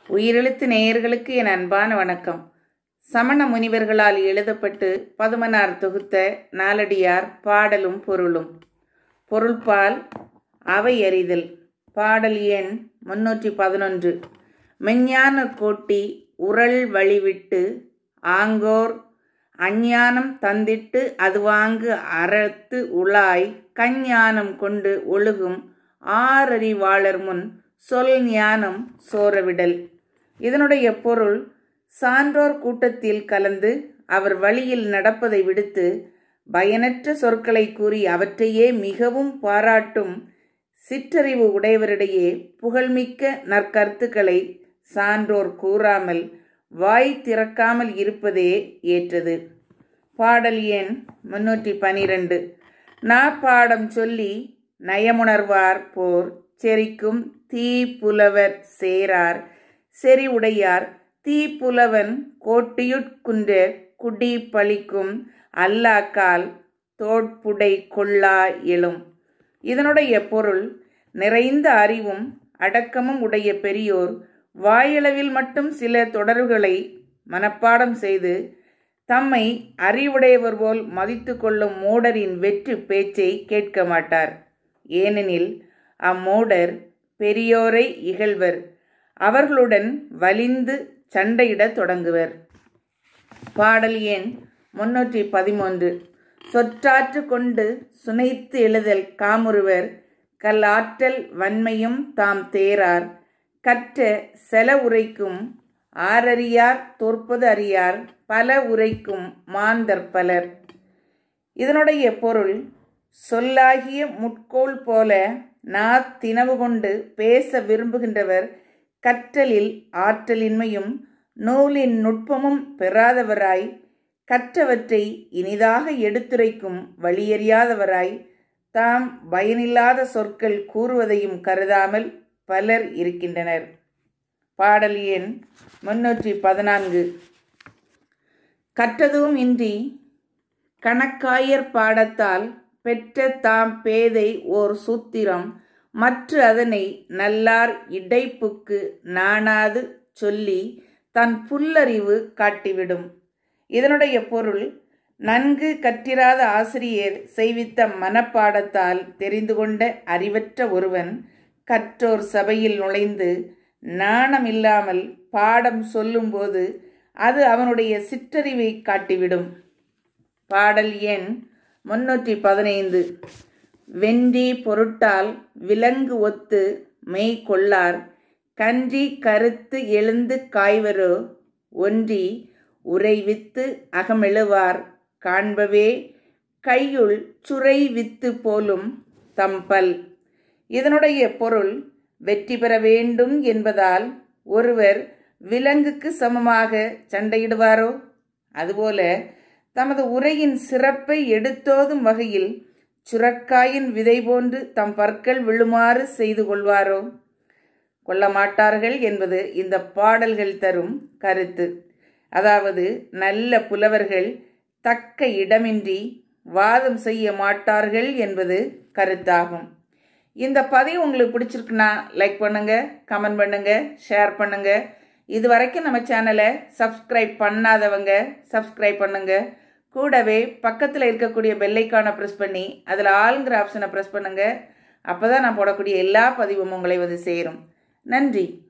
உயிரெழுத்து நேயர்களுக்கு என் அன்பான வணக்கம் சமண முனிவர்களால் எழுதப்பட்டு பதுமனார் தொகுத்த நாலடியார் பாடலும் பொருளும் பொருள்பால் அவை அறிதல் பாடல் எண் முன்னூற்றி பதினொன்று மெஞ்ஞான கோட்டி உரள் வழிவிட்டு ஆங்கோர் அஞ்ஞானம் தந்திட்டு அதுவாங்கு அறத்து உளாய் கஞ்ஞானம் கொண்டு ஒழுகும் ஆறறிவாளர் முன் சொல் ஞானம் சோரவிடல் இதனுடைய பொருள் சான்றோர் கூட்டத்தில் கலந்து அவர் வழியில் நடப்பதை விடுத்து பயனற்ற சொற்களை கூறி அவற்றையே மிகவும் பாராட்டும் சிற்றறிவு உடையவரிடையே புகழ்மிக்க நற்கருத்துக்களை சான்றோர் கூறாமல் வாய் திறக்காமல் இருப்பதே ஏற்றது பாடல் எண் முன்னூற்றி பனிரெண்டு நா பாடம் சொல்லி நயமுணர்வார் போர் செரிக்கும் தீ புலவர் சேரார் செறி உடையார் தீ புலவன் கோட்டியுட்குன்ற குடி பழிக்கும் அல்லாக்கால் தோட்புடை கொள்ளா எழும் இதனுடைய பொருள் நிறைந்த அறிவும் அடக்கமும் உடைய பெரியோர் வாயளவில் மட்டும் சில தொடர்களை மனப்பாடம் செய்து தம்மை அறிவுடையவர் போல் மதித்து கொள்ளும் மூடரின் வெற்று பேச்சை கேட்க மாட்டார் ஏனெனில் அம்மூடர் பெரியோரை இகழ்வர் அவர்களுடன் வலிந்து சண்டையிடத் தொடங்குவர் பாடல் எண் முன்னூற்றி பதிமூன்று சொற்றாற்று கொண்டு சுனைத்து எழுதல் காமுறுவர் கல்லாற்றல் வன்மையும் தாம் தேரார் கற்ற செல உரைக்கும் ஆரறியார் தோற்பது அறியார் பல உரைக்கும் மாந்தர் பலர் இதனுடைய பொருள் சொல்லாகிய முட்கோள் போல நா தினவு கொண்டு பேச விரும்புகின்றவர் கற்றலில் ஆற்றலின்மையும் நூலின் நுட்பமும் பெறாதவராய் கற்றவற்றை இனிதாக எடுத்துரைக்கும் வழியறியாதவராய் தாம் பயனில்லாத சொற்கள் கூறுவதையும் கருதாமல் பலர் இருக்கின்றனர் பாடல் எண் முன்னூற்றி பதினான்கு கற்றதும் இன்றி கணக்காயர் பாடத்தால் பெற்ற தாம் பேதை ஓர் சூத்திரம் மற்ற அதனை நல்லார் இடைப்புக்கு நாணாது சொல்லி தன் புல்லறிவு காட்டிவிடும் இதனுடைய பொருள் நன்கு கற்றிராத ஆசிரியர் செய்வித்த மனப்பாடத்தால் தெரிந்து கொண்ட அறிவற்ற ஒருவன் கற்றோர் சபையில் நுழைந்து நாணமில்லாமல் பாடம் சொல்லும்போது அது அவனுடைய சிற்றறிவை காட்டிவிடும் பாடல் எண் முன்னூற்றி பதினைந்து வென்றி பொருட்டால் விலங்கு ஒத்து மெய் கொள்ளார் கன்றி கருத்து எழுந்து காய்வரோ ஒன்றி உரைவித்து அகமெழுவார் காண்பவே கையுள் சுரை வித்து போலும் தம்பல் இதனுடைய பொருள் வெற்றி பெற வேண்டும் என்பதால் ஒருவர் விலங்குக்கு சமமாக சண்டையிடுவாரோ அதுபோல தமது உரையின் சிறப்பை எடுத்தோதும் வகையில் சுரக்காயின் விதை போன்று தம் பற்கள் விழுமாறு செய்து கொள்வாரோ கொள்ள மாட்டார்கள் என்பது இந்த பாடல்கள் தரும் கருத்து அதாவது நல்ல புலவர்கள் தக்க இடமின்றி வாதம் செய்ய மாட்டார்கள் என்பது கருத்தாகும் இந்த பதிவு உங்களுக்கு பிடிச்சிருக்குன்னா லைக் பண்ணுங்க கமெண்ட் பண்ணுங்க ஷேர் பண்ணுங்க இது வரைக்கும் நம்ம சேனலை சப்ஸ்கிரைப் பண்ணாதவங்க சப்ஸ்கிரைப் பண்ணுங்க கூடவே பக்கத்தில் இருக்கக்கூடிய பெல்லைக்கானை ப்ரெஸ் பண்ணி அதில் ஆளுங்கிற ஆப்ஷனை ப்ரெஸ் பண்ணுங்க அப்போ தான் நான் போடக்கூடிய எல்லா பதிவும் உங்களை வந்து சேரும் நன்றி